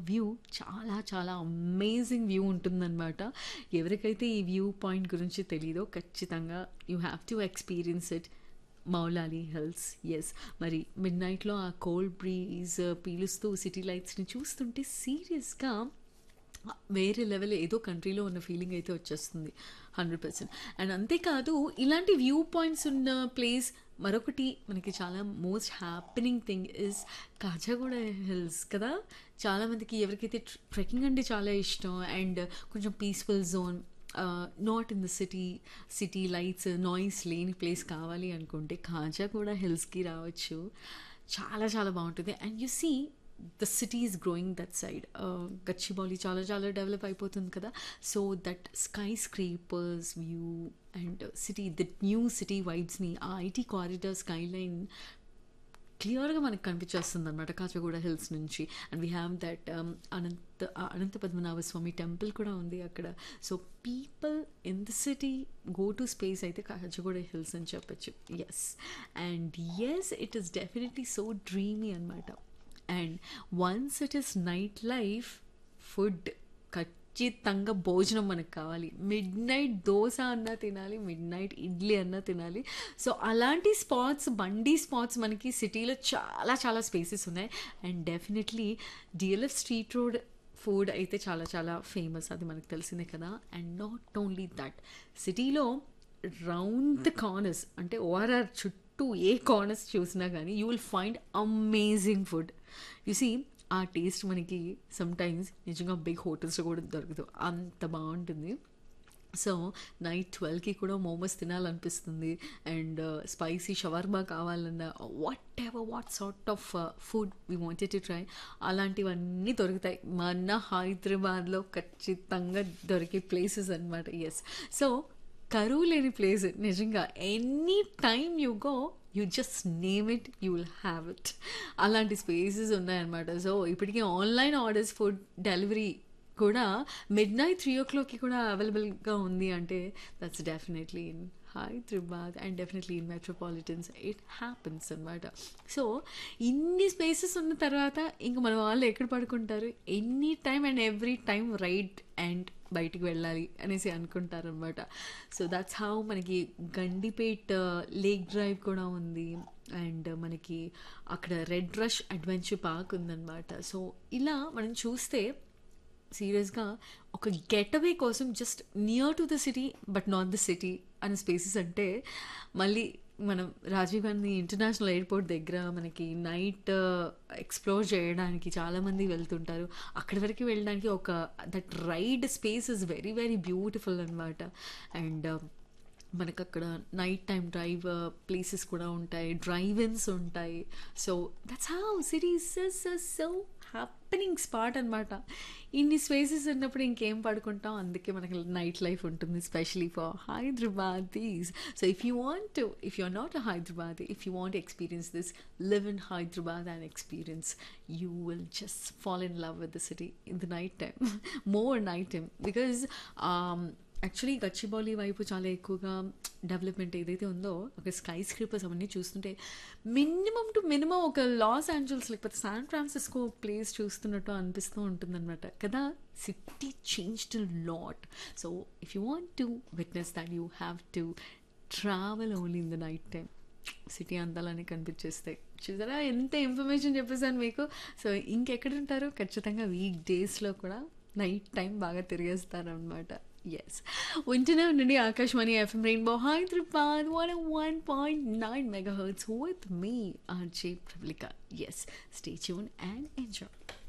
view చాలా చాలా amazing view ఉంటుందన్నమాట ఎవరికైతే ఈ వ్యూ పాయింట్ గురించి తెలీదో ఖచ్చితంగా you have to experience it Moula Ali hills yes మరి మిడ్ నైట్లో ఆ కోల్డ్ బ్రీజ్ పీలుస్తూ సిటీ లైట్స్ని చూస్తుంటే సీరియస్గా వేరే లెవెల్ ఏదో కంట్రీలో ఉన్న ఫీలింగ్ అయితే వచ్చేస్తుంది హండ్రెడ్ పర్సెంట్ అండ్ అంతేకాదు ఇలాంటి వ్యూ పాయింట్స్ ఉన్న ప్లేస్ మరొకటి మనకి చాలా most happening thing is Khajaguda hills కదా చాలామందికి ఎవరికైతే ట్రెక్కింగ్ అంటే చాలా ఇష్టం అండ్ కొంచెం peaceful zone not in the city city lights noise లేని ప్లేస్ కావాలి అనుకుంటే కాజా కూడా హిల్స్కి రావచ్చు చాలా చాలా బాగుంటుంది and you see the city is growing that side Gachibowli చాలా చాలా డెవలప్ అయిపోతుంది కదా so that skyscrapers view and city the new city వైబ్స్ని ఆ ఐటీ కారిడార్ స్కై లైన్ క్లియర్గా మనకు కనిపించేస్తుంది అనమాట కాచగూడ హిల్స్ నుంచి and we have that Ananta Ananta Padmanabha Swamy temple కూడా ఉంది అక్కడ so people in the city go to space అయితే కాచగూడ హిల్స్ అని చెప్పచ్చు yes and yes it is definitely so dreamy అనమాట and once it is night life food ఖచ్చితంగా భోజనం మనకు కావాలి మిడ్ నైట్ దోశ అన్నా తినాలి మిడ్ నైట్ ఇడ్లీ అన్నా తినాలి సో అలాంటి స్పాట్స్ బండి స్పాట్స్ మనకి సిటీలో చాలా చాలా స్పేసెస్ ఉన్నాయి and definitely DLF street road food అయితే చాలా చాలా ఫేమస్ అది మనకు తెలిసిందే కదా అండ్ నాట్ ఓన్లీ దట్ సిటీలో రౌండ్ ద కార్నర్స్ అంటే ఓఆర్ఆర్ చుట్టూ ఏ కార్నర్స్ చూసినా కానీ you will find amazing food you see ఆ టేస్ట్ మనకి సమ్టైమ్స్ నిజంగా బిగ్ హోటల్స్లో కూడా దొరకదు అంత బాగుంటుంది సో నైట్ ట్వెల్వ్కి కూడా మోమోస్ తినాలనిపిస్తుంది అండ్ స్పైసీ షవర్మా కావాలన్నా whatever what sort of food we wanted to try అలాంటివన్నీ దొరుకుతాయి మన హైదరాబాద్లో ఖచ్చితంగా దొరికే ప్లేసెస్ అనమాట ఎస్ సో కరువు లేని ప్లేస్ నిజంగా any time you go you just name it you will have it అలాంటి స్పేసెస్ ఉన్నాయన్నమాట సో ఇప్పటికీ ఆన్లైన్ ఆర్డర్స్ ఫుడ్ డెలివరీ కూడా మిడ్ నైట్ త్రీ ఓ క్లాక్కి కూడా అవైలబుల్గా ఉంది అంటే that's definitely in Hyderabad and definitely in metropolitans it happens అనమాట సో ఇన్ని స్పేసెస్ ఉన్న తర్వాత ఇంక మన వాళ్ళు ఎక్కడ పడుకుంటారు any time and every time right and బయటికి వెళ్ళాలి అనేసి అనుకుంటారు అనమాట సో దట్స్ హౌ మనకి గండిపేట్ లేక్ డ్రైవ్ కూడా ఉంది అండ్ మనకి అక్కడ రెడ్ రష్ అడ్వెంచర్ పార్క్ ఉందన్నమాట సో ఇలా మనం చూస్తే సీరియస్గా ఒక గెటవే కోసం just near to the city but not the city అనే స్పేసెస్ అంటే మళ్ళీ మనం రాజీవ్ గాంధీ ఇంటర్నేషనల్ ఎయిర్పోర్ట్ దగ్గర మనకి నైట్ ఎక్స్ప్లోర్ చేయడానికి చాలామంది వెళ్తుంటారు అక్కడి వరకు వెళ్ళడానికి ఒక that ride space is very very beautiful అనమాట అండ్ మనకు అక్కడ నైట్ టైం డ్రైవ్ ప్లేసెస్ కూడా ఉంటాయి డ్రైవ్ ఇన్స్ ఉంటాయి so that's how cities so happening spot అనమాట ఇన్ని స్పేసెస్ ఉన్నప్పుడు ఇంకేం పడుకుంటాం అందుకే మనకి నైట్ లైఫ్ ఉంటుంది specially for Hyderabadis so if you want to if you are not a Hyderabad if you want experience this live in Hyderabad and experience you will just fall in love with the city in the night time more night time because actually Gachibowli వైపు చాలా ఎక్కువగా development ఏదైతే ఉందో ఒక sky skyscrapers అవన్నీ చూస్తుంటే minimum to minimum ఒక Los Angeles లేకపోతే శాన్ ఫ్రాన్సిస్కో ప్లేస్ చూస్తున్నట్టు అనిపిస్తూ ఉంటుందన్నమాట కదా city change to lot so if you want to witness that you have to travel only in the night time city అందాలని కనిపించేస్తాయి చూసారా ఎంత ఇన్ఫర్మేషన్ చెప్పేసాను మీకు సో ఇంకెక్కడ ఉంటారు ఖచ్చితంగా వీక్ డేస్లో కూడా నైట్ టైం బాగా తిరిగేస్తారనమాట ఎస్ వింటూనే ఉండండి Akashvani FM rainbow Hyderabad one one point nine megahertz with me RJ Prabalika yes stay tune and enjoy